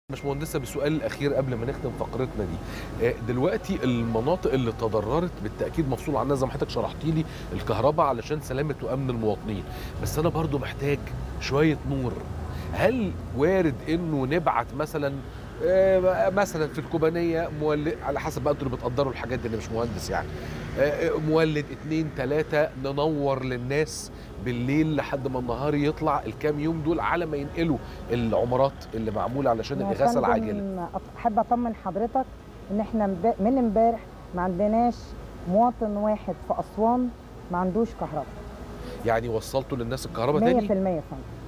مش مهندسه بالسؤال الاخير قبل ما نختم فقرتنا دي آه، دلوقتي المناطق اللي تضررت بالتاكيد مفصول عنها زي ما حضرتك شرحتي لي الكهرباء علشان سلامه وامن المواطنين بس انا برضو محتاج شويه نور هل وارد انه نبعت مثلا آه، مثلا في الكوبانيه مولد على حسب بقى انتوا اللي بتقدروا الحاجات دي انا مش مهندس يعني آه، آه، مولد اتنين تلاته ننور للناس بالليل لحد ما النهار يطلع الكام يوم دول على ما ينقلوا العمارات اللي معموله علشان يا الاغاثه فندم، العاجله أط- احب اطمن حضرتك ان احنا مب- من امبارح ما عندناش مواطن واحد في اسوان ما عندوش كهرباء يعني وصلتوا للناس الكهرباء 100% تاني يا فندم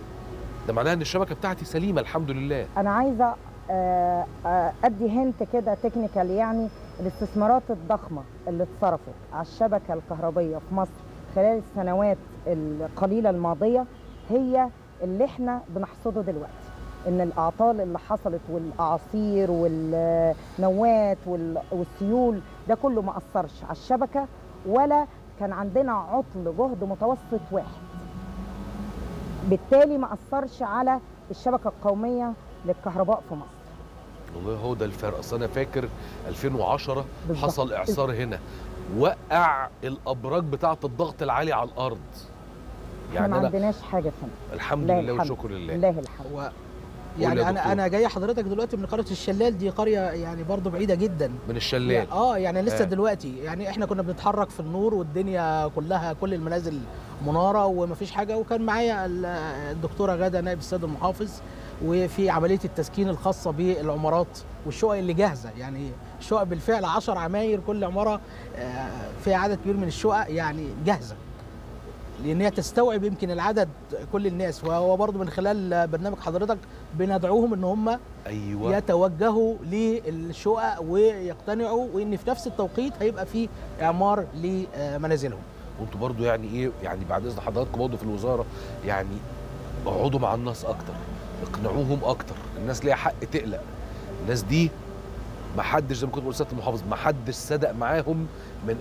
ده معناها ان الشبكه بتاعتي سليمه الحمد لله انا عايزه آه، آه، ادي هنت كده تكنيكال يعني الاستثمارات الضخمه اللي اتصرفت على الشبكه الكهربيه في مصر خلال السنوات القليله الماضيه هي اللي احنا بنحصده دلوقتي ان الاعطال اللي حصلت والاعاصير والنوات وال- والسيول ده كله ما اثرش على الشبكه ولا كان عندنا عطل جهد متوسط واحد بالتالي ما اثرش على الشبكه القوميه للكهرباء في مصر والله هو ده الفرق اصل انا فاكر 2010 بالظبط. حصل اعصار هنا وقع الابراج بتاعه الضغط العالي على الارض احنا يعني ما انا عندناش حاجه فندم الحمد لله لله الحمد. والشكر لله لله الحمد هو يا يعني دكتور. انا انا جاي حضرتك دلوقتي من قريه الشلال دي قريه يعني برضو بعيده جدا من الشلال اه يعني لسه آه. آه. دلوقتي يعني احنا كنا بنتحرك في النور والدنيا كلها كل المنازل مناره ومفيش حاجه وكان معايا ال- الدكتوره غاده نائب السيد المحافظ وفي عمليه التسكين الخاصه بالعمارات والشقق اللي جاهزه يعني الشقق بالفعل 10 عماير كل عماره آه، فيها عدد كبير من الشقق يعني جاهزه لان هي تستوعب يمكن العدد كل الناس وهو برضو من خلال برنامج حضرتك بندعوهم ان هم ايوه يتوجهوا للشقق ويقتنعوا وان في نفس التوقيت هيبقى في اعمار لمنازلهم وانتوا برضو يعني ايه يعني بعد اذن حضراتكم برضو في الوزاره يعني اقعدوا مع الناس اكتر اقنعوهم اكتر الناس ليها حق تقلق الناس دي ما حدش زي ما كنت بقول سياده المحافظ ما حدش صدق معاهم من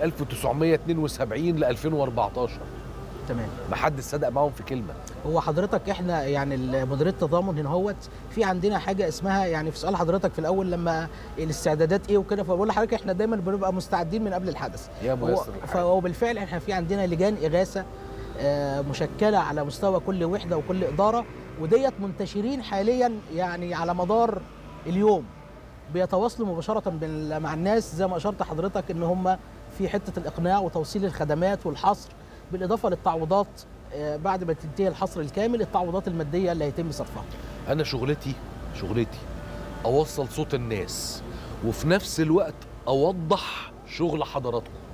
1972 ل 2014 تمام ما حدش صدق معاهم في كلمه هو حضرتك احنا يعني مديريه التضامن هنا هوت في عندنا حاجه اسمها يعني في سؤال حضرتك في الاول لما الاستعدادات ايه وكده فبقول لحضرتك احنا دايما بنبقى مستعدين من قبل الحدث يا هو ميسر الحال. فهو بالفعل احنا في عندنا لجان اغاثه آه، مشكله على مستوى كل وحده وكل اداره وديت منتشرين حاليا يعني على مدار اليوم بيتواصلوا مباشره بال- مع الناس زي ما اشرت حضرتك ان هم في حته الاقناع وتوصيل الخدمات والحصر بالاضافه للتعويضات آه، بعد ما تنتهي الحصر الكامل التعويضات الماديه اللي هيتم صرفها انا شغلتي شغلتي اوصل صوت الناس وفي نفس الوقت اوضح شغل حضراتكم